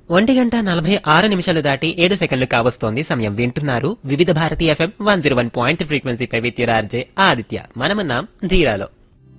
ఒంటి గంట నలభై ఆరు నిమిషాలు దాటి ఏడు సెకండ్లు కావస్తోంది సమయం వింటున్నారు Vividh Bharati FM one zero one point ఫ్రీక్వెన్సీపై విత్ యువర్ ఆర్జే ఆదిత్య మనమున్నాం ధీరాలో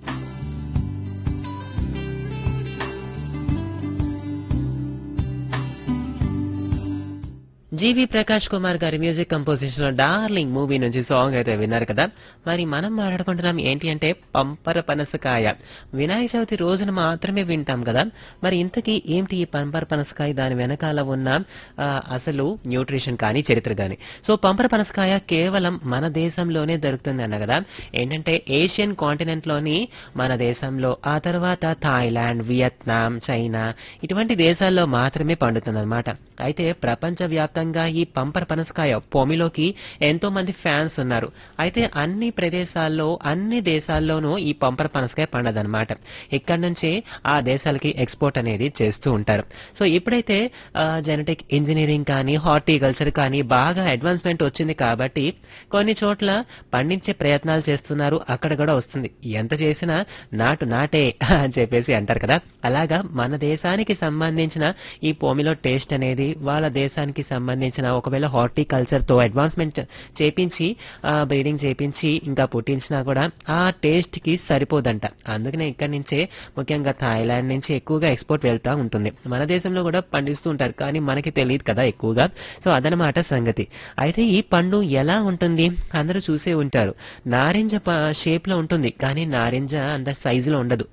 జీవి ప్రకాష్ కుమార్ గారి మ్యూజిక్ కంపోజిషన్ లో డార్లింగ్ మూవీ నుంచి సాంగ్ అయితే విన్నారు కదా మరి మనం మాట్లాడుకుంటున్నాం ఏంటి అంటే పంపర పనసకాయ వినాయక చవితి రోజున మాత్రమే వింటాం కదా మరి ఇంతకీ ఏంటి ఈ పంపర పనసకాయ దాని వెనకాల ఉన్న ఆ, అసలు న్యూట్రిషన్ కానీ చరిత్ర కానీ సో పంపర పనసకాయ కేవలం మన దేశంలోనే దొరుకుతుంది అన్న కదా ఏంటంటే ఏషియన్ కాంటినెంట్ లోని మన దేశంలో ఆ తర్వాత థాయిలాండ్ వియత్నాం చైనా ఇటువంటి దేశాల్లో మాత్రమే పండుతుంది అయితే ప్రపంచ వ్యాప్తంగా ఈ పంపర పనసకాయ పొమిలోకి ఎంతో మంది ఫ్యాన్స్ ఉన్నారు అయితే అన్ని ప్రదేశాల్లో అన్ని దేశాల్లోనూ ఈ పంపర పనసకాయ పండదన్నమాట ఇక్కడి నుంచే ఆ దేశాలకి ఎక్స్పోర్ట్ అనేది చేస్తూ ఉంటారు సో ఇప్పుడైతే జెనెటిక్ ఇంజనీరింగ్ కానీ హార్టికల్చర్ కానీ బాగా అడ్వాన్స్మెంట్ వచ్చింది కాబట్టి కొన్ని చోట్ల పండించే ప్రయత్నాలు చేస్తున్నారు అక్కడ కూడా వస్తుంది ఎంత చేసినా నాటు నాటే అని చెప్పేసి అంటారు కదా అలాగా మన దేశానికి సంబంధించిన ఈ పోమిలో టేస్ట్ అనేది వాళ్ళ దేశానికి సంబంధించిన ఒకవేళ హార్టికల్చర్ తో అడ్వాన్స్మెంట్ చేపించి బ్రీడింగ్ చేపించి ఇంకా పుట్టించినా కూడా ఆ టేస్ట్ కి సరిపోదంట అందుకనే ఇక్కడి నుంచే ముఖ్యంగా థాయిలాండ్ నుంచి ఎక్కువగా ఎక్స్పోర్ట్ వెళ్తా ఉంటుంది మన దేశంలో కూడా పండిస్తూ ఉంటారు కానీ మనకి తెలియదు కదా ఎక్కువగా సో అదనమాట సంగతి అయితే ఈ పండు ఎలా ఉంటుంది అందరూ చూసే ఉంటారు నారింజ షేప్ లో ఉంటుంది కానీ నారింజ అంత సైజులో ఉండదు